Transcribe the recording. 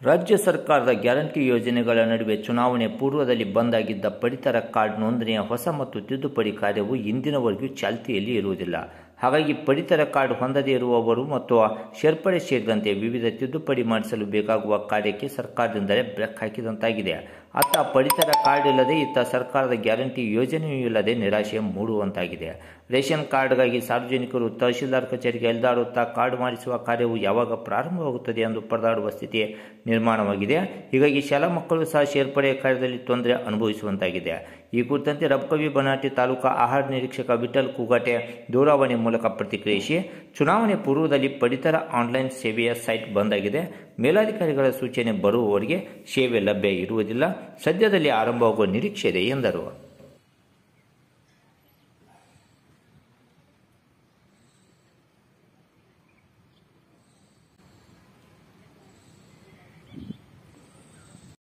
ರಾಜ್ಯ ಸರ್ಕಾರದ ಗ್ಯಾರಂಟಿ ಯೋಜನೆಗಳ ನಡುವೆ ಚುನಾವಣೆ ಪೂರ್ವದಲ್ಲಿ ಬಂದ್ ಆಗಿದ್ದ ಪಡಿತರ ಕಾರ್ಡ್ ನೋಂದಣಿಯ ಹೊಸ ಮತ್ತು ತಿದ್ದುಪಡಿ ಕಾರ್ಯವು ಇಂದಿನವರೆಗೂ ಚಾಲ್ತಿಯಲ್ಲಿ ಇರುವುದಿಲ್ಲ ಹಾಗಾಗಿ ಪಡಿತರ ಕಾರ್ಡ್ ಹೊಂದದೇ ಇರುವವರು ಮತ್ತು ಸೇರ್ಪಡೆ ಸೇರಿದಂತೆ ವಿವಿಧ ತಿದ್ದುಪಡಿ ಮಾಡಿಸಲು ಬೇಕಾಗುವ ಕಾರ್ಯಕ್ಕೆ ಸರ್ಕಾರದಿಂದಲೇ ಬ್ರೇಕ್ ಹಾಕಿದಂತಾಗಿದೆ ಅತ್ತ ಪಡಿತರ ಕಾರ್ಡ್ ಇಲ್ಲದೆ ಇತ್ತ ಸರ್ಕಾರದ ಗ್ಯಾರಂಟಿ ಯೋಜನೆಯೂ ಇಲ್ಲದೆ ನಿರಾಶೆ ಮೂಡುವಂತಾಗಿದೆ ರೇಷನ್ ಕಾರ್ಡ್ಗಾಗಿ ಸಾರ್ವಜನಿಕರು ತಹಶೀಲ್ದಾರ್ ಕಚೇರಿಗೆ ಎಲ್ದಾಡುತ್ತಾ ಕಾರ್ಡ್ ಮಾಡಿಸುವ ಕಾರ್ಯವು ಯಾವಾಗ ಪ್ರಾರಂಭವಾಗುತ್ತದೆ ಎಂದು ಪರದಾಡುವ ಸ್ಥಿತಿ ನಿರ್ಮಾಣವಾಗಿದೆ ಹೀಗಾಗಿ ಶಾಲಾ ಮಕ್ಕಳು ಸಹ ಸೇರ್ಪಡೆ ಕಾರ್ಯದಲ್ಲಿ ತೊಂದರೆ ಅನುಭವಿಸುವಂತಾಗಿದೆ ಈ ಕುರಿತಂತೆ ರಬ್ಕವಿ ಬನಾಟಿ ತಾಲೂಕಾ ಆಹಾರ ನಿರೀಕ್ಷಕ ವಿಠಲ್ ಕೂಗಾಟೆ ದೂರವಾಣಿ ಮೂಲಕ ಪ್ರತಿಕ್ರಿಯಿಸಿ ಚುನಾವಣೆ ಪೂರ್ವದಲ್ಲಿ ಪಡಿತರ ಆನ್ಲೈನ್ ಸೇವೆಯ ಸೈಟ್ ಬಂದ್ ಆಗಿದೆ ಮೇಲಾಧಿಕಾರಿಗಳ ಸೂಚನೆ ಬರುವವರೆಗೆ ಸೇವೆ ಲಭ್ಯ ಇರುವುದಿಲ್ಲ ಸದ್ಯದಲ್ಲಿ ಆರಂಭವಾಗುವ ನಿರೀಕ್ಷೆ ಇದೆ ಎಂದರು